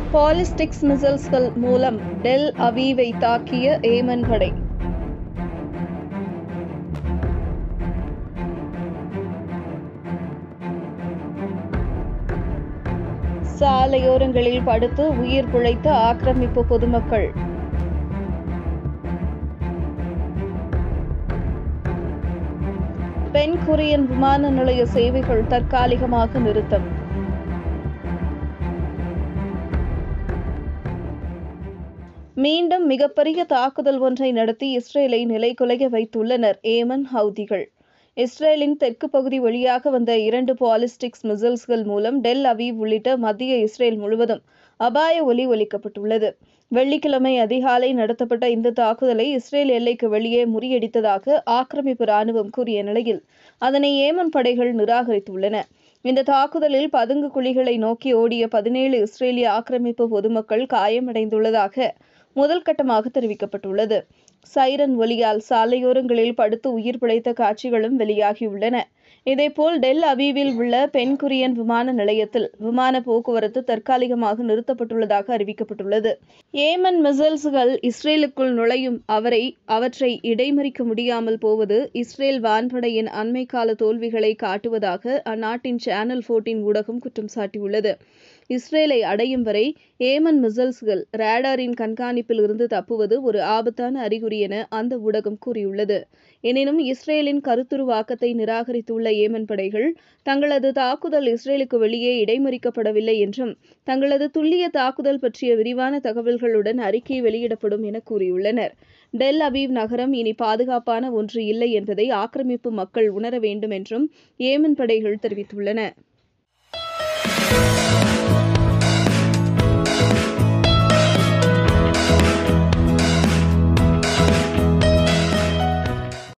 ballistics மிசைல்ஸ்கள் மூலம் del அவீவை தாக்கிய Yemen படை சாலையோரங்களில் படுத்து உயிர் பிழைத்த ஆக்கிரமிப்பு பொதுமக்கள் பென் குரியன் விமான நிலைய சேவைகள் தற்காலிகமாக நிறுத்தம் மீண்டும் மிகப்பெரிய தாக்குதல் ஒன்றை நடத்தி இஸ்ரேலை நிலைகுலைய வைத்துள்ளனர் ஏமன் ஹவுதிகள் இஸ்ரேலின் தெற்கு பகுதி வழியாக வந்த இரண்டு பாலிஸ்டிக்ஸ் மிசைல்ஸ்கள் மூலம் டெல் அவீவ் உள்ளிட்ட மத்திய இஸ்ரேல் முழுவதும் அபாய ஒலி ஒலிக்கப்பட்டுள்ளது வெள்ளிக்கிழமை அதிகாலை நடத்தப்பட்ட இந்த தாக்குதலை இஸ்ரேல் எல்லைக்கு வெளியே முறியடித்ததாக ஆக்கிரமிப்பு ராணுவம் கூறிய நிலையில் அதனை ஏமன் படைகள் நிராகரித்துள்ளன இந்த தாக்குதலில் பதுங்கு குழிகளை நோக்கி ஓடிய பதினேழு இஸ்ரேலிய ஆக்கிரமிப்பு பொதுமக்கள் காயமடைந்துள்ளதாக முதல் கட்டமாக தெரிவிக்கப்பட்டுள்ளது சைரன் ஒலியால் சாலையோரங்களில் படுத்து உயிர் பிழைத்த காட்சிகளும் வெளியாகியுள்ளன இதேபோல் டெல் அவீவில் உள்ள பென் குரியன் விமான நிலையத்தில் விமான போக்குவரத்து தற்காலிகமாக நிறுத்தப்பட்டுள்ளதாக அறிவிக்கப்பட்டுள்ளது ஏமன் மிசைல்ஸ்கள் இஸ்ரேலுக்குள் நுழையும் அவரை அவற்றை இடைமறிக்க முடியாமல் போவது இஸ்ரேல் வான்படையின் அண்மை கால தோல்விகளை காட்டுவதாக அந்நாட்டின் சேனல் போர்டீன் ஊடகம் குற்றம் சாட்டியுள்ளது இஸ்ரேலை அடையும் வரை ஏமன் மிசைல்ஸ்கள் ரேடாரின் கண்காணிப்பில் இருந்து தப்புவது ஒரு ஆபத்தான அறிகுறி என அந்த ஊடகம் கூறியுள்ளது எனினும் இஸ்ரேலின் கருத்துருவாக்கத்தை நிராகரித்துள்ள ஏமன் படைகள் தங்களது தாக்குதல் இஸ்ரேலுக்கு வெளியே இடைமறிக்கப்படவில்லை என்றும் தங்களது துல்லிய தாக்குதல் பற்றிய விரிவான தகவல்களுடன் அறிக்கை வெளியிடப்படும் என கூறியுள்ளனர் டெல் அவீவ் நகரம் இனி பாதுகாப்பான ஒன்று இல்லை என்பதை ஆக்கிரமிப்பு மக்கள் உணர வேண்டும் என்றும் ஏமன் படைகள் தெரிவித்துள்ளன